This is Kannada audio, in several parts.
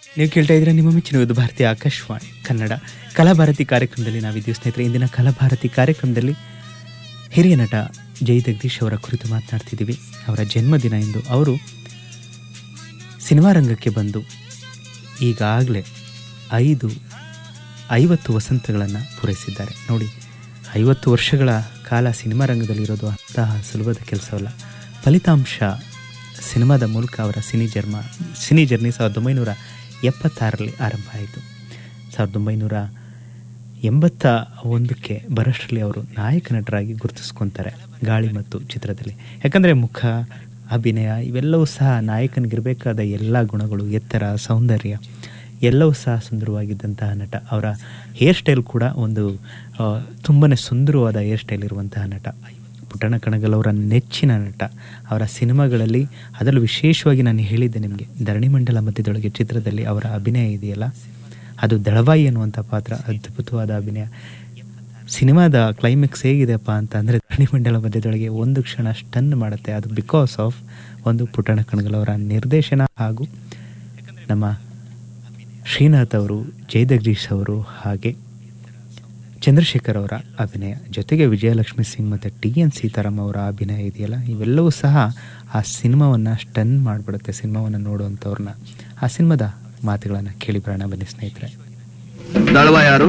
ನೀವು ಕೇಳ್ತಾ ಇದ್ರೆ ನಿಮ್ಮ ಮೆಚ್ಚಿನ ಇದು ಭಾರತೀಯ ಆಕಾಶವಾಣಿ ಕನ್ನಡ ಕಲಾಭಾರತಿ ಕಾರ್ಯಕ್ರಮದಲ್ಲಿ ನಾವಿದ್ದೀವಿ ಸ್ನೇಹಿತರೆ ಇಂದಿನ ಕಲಾಭಾರತಿ ಕಾರ್ಯಕ್ರಮದಲ್ಲಿ ಹಿರಿಯ ನಟ ಜೈ ಜಗದೀಶ್ ಅವರ ಕುರಿತು ಮಾತನಾಡ್ತಿದ್ದೀವಿ ಅವರ ಜನ್ಮದಿನ ಎಂದು ಅವರು ಸಿನಿಮಾ ರಂಗಕ್ಕೆ ಬಂದು ಈಗಾಗಲೇ ಐದು ಐವತ್ತು ವಸಂತಗಳನ್ನು ಪೂರೈಸಿದ್ದಾರೆ ನೋಡಿ ಐವತ್ತು ವರ್ಷಗಳ ಕಾಲ ಸಿನಿಮಾ ರಂಗದಲ್ಲಿರೋದು ಅಂತಹ ಸುಲಭದ ಕೆಲಸವಲ್ಲ ಫಲಿತಾಂಶ ಸಿನಿಮಾದ ಮೂಲಕ ಅವರ ಸಿನಿ ಜರ್ಮ ಸಿನಿ ಜರ್ನಿ ಸಾವಿರದ ಒಂಬೈನೂರ ಎಪ್ಪತ್ತಾರರಲ್ಲಿ ಆರಂಭ ಆಯಿತು ಸಾವಿರದ ಒಂಬೈನೂರ ಎಂಬತ್ತ ಒಂದಕ್ಕೆ ಬರೋಷ್ಟರಲ್ಲಿ ಅವರು ನಾಯಕ ನಟರಾಗಿ ಗುರುತಿಸ್ಕೊತಾರೆ ಗಾಳಿ ಮತ್ತು ಚಿತ್ರದಲ್ಲಿ ಯಾಕಂದರೆ ಮುಖ ಅಭಿನಯ ಇವೆಲ್ಲವೂ ಸಹ ನಾಯಕನಿಗಿರಬೇಕಾದ ಎಲ್ಲ ಗುಣಗಳು ಎತ್ತರ ಸೌಂದರ್ಯ ಎಲ್ಲವೂ ಸಹ ಸುಂದರವಾಗಿದ್ದಂತಹ ನಟ ಅವರ ಹೇರ್ ಸ್ಟೈಲ್ ಕೂಡ ಒಂದು ತುಂಬಾ ಸುಂದರವಾದ ಹೇರ್ ಸ್ಟೈಲ್ ಇರುವಂತಹ ನಟ ಪುಟ್ಟಣ ಕಣಗಲ್ ಅವರ ನೆಚ್ಚಿನ ನಟ ಅವರ ಸಿನಿಮಾಗಳಲ್ಲಿ ಅದರಲ್ಲೂ ವಿಶೇಷವಾಗಿ ನಾನು ಹೇಳಿದ್ದೆ ನಿಮಗೆ ಧರಣಿ ಮಂಡಲ ಮಧ್ಯದೊಳಗೆ ಚಿತ್ರದಲ್ಲಿ ಅವರ ಅಭಿನಯ ಇದೆಯಲ್ಲ ಅದು ದಳವಾಯಿ ಅನ್ನುವಂಥ ಪಾತ್ರ ಅದ್ಭುತವಾದ ಅಭಿನಯ ಸಿನಿಮಾದ ಕ್ಲೈಮ್ಯಾಕ್ಸ್ ಹೇಗಿದೆಪ್ಪ ಅಂತ ಅಂದರೆ ಧರಣಿ ಮಂಡಲ ಮಧ್ಯದೊಳಗೆ ಒಂದು ಕ್ಷಣ ಸ್ಟನ್ ಮಾಡುತ್ತೆ ಅದು ಬಿಕಾಸ್ ಆಫ್ ಒಂದು ಪುಟ್ಟಣ ಕಣಗಲ್ ಅವರ ನಿರ್ದೇಶನ ಹಾಗೂ ನಮ್ಮ ಶ್ರೀನಾಥ್ ಅವರು ಜಯದಗ್ರೀಶ್ ಅವರು ಹಾಗೆ ಚಂದ್ರಶೇಖರ್ ಅವರ ಅಭಿನಯ ಜೊತೆಗೆ ವಿಜಯಲಕ್ಷ್ಮಿ ಸಿಂಗ್ ಮತ್ತು ಟಿ ಎನ್ ಸೀತಾರಾಮ್ ಅವರ ಅಭಿನಯ ಇದೆಯಲ್ಲ ಇವೆಲ್ಲವೂ ಸಹ ಆ ಸಿನಿಮಾವನ್ನು ಸ್ಟನ್ ಮಾಡಿಬಿಡುತ್ತೆ ಸಿನಿಮಾವನ್ನು ನೋಡುವಂಥವ್ರನ್ನ ಆ ಸಿನಿಮಾದ ಮಾತುಗಳನ್ನು ಕೇಳಿ ಬರೋಣ ಬನ್ನಿ ಸ್ನೇಹಿತರೆ ದಳವ ಯಾರು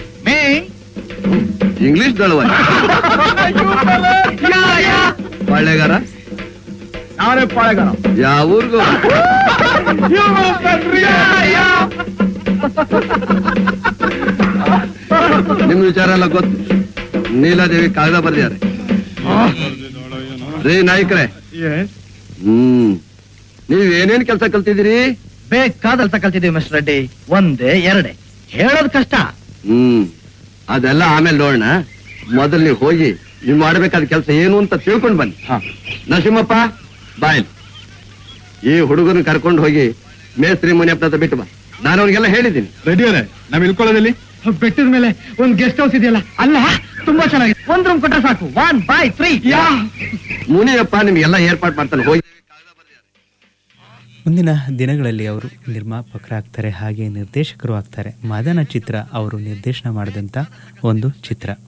ಇಂಗ್ಲಿಷ್ ದಳವ ಪಾಳ್ಯಗಾರ ನಾನೇ ಪಾಳೆಗಾರ ಯಾವ ಊರ್ಗು ನಿಮ್ ವಿಚಾರ ಎಲ್ಲ ಗೊತ್ತು ನೀಲಾದೇವಿ ಕಾಗದ ಬರ್ದಿದ್ದಾರೆ ರೀ ನಾಯ್ಕರೇ ಹ್ಮ್ ನೀವ್ ಏನೇನ್ ಕೆಲಸ ಕಲ್ತಿದ್ದೀರಿ ಬೇಕಾದಲ್ಸ ಕಲ್ತಿದೀವಿ ಮಿಸ್ಟರ್ ರೆಡ್ಡಿ ಒಂದೇ ಎರಡೇ ಹೇಳೋದ್ ಕಷ್ಟ ಹ್ಮ್ ಅದೆಲ್ಲ ಆಮೇಲೆ ನೋಡೋಣ ಮೊದಲು ನೀವು ಹೋಗಿ ನೀವು ಮಾಡ್ಬೇಕಾದ ಕೆಲಸ ಏನು ಅಂತ ತಿಳ್ಕೊಂಡ್ ಬನ್ನಿ ನರಸಿಂಹಪ್ಪ ಬಾಯ್ ಈ ಹುಡುಗನ ಕರ್ಕೊಂಡು ಹೋಗಿ ಮೇಸ್ತ್ರಿ ಮುನಿಯಪ್ಪ ಹತ್ರ ಬಿಟ್ಟು ಬಾ ನಾನು ಅವ್ನಿಗೆಲ್ಲ ಹೇಳಿದ್ದೀನಿ ರೆಡಿ ಅವರೇ ನಾವ್ ಇಳ್ಕೊಳ್ಳೋದಲ್ಲಿ ಬೆಟ್ಟದ ಮೇಲೆ ಒಂದ್ ಗೆಸ್ಟ್ ಹೌಸ್ ಇದೆಯಲ್ಲ ಅಲ್ಲ ತುಂಬಾ ಚೆನ್ನಾಗಿದೆ ಒಂದ್ ರೂಮ್ ಕೊಟ್ರೆ ಸಾಕು ಒನ್ ಬೈ ತ್ರೀ ಮುನಿಯಪ್ಪ ನಿಮ್ಗೆಲ್ಲ ಏರ್ಪಾಟ್ ಮಾಡ್ತಾನೆ ಹೋಗಿ ಮುಂದಿನ ದಿನಗಳಲ್ಲಿ ಅವರು ನಿರ್ಮಾಪಕರಾಗ್ತಾರೆ ಹಾಗೆ ನಿರ್ದೇಶಕರು ಆಗ್ತಾರೆ ಮದನ ಚಿತ್ರ ಅವರು ನಿರ್ದೇಶನ ಮಾಡಿದಂಥ ಒಂದು ಚಿತ್ರ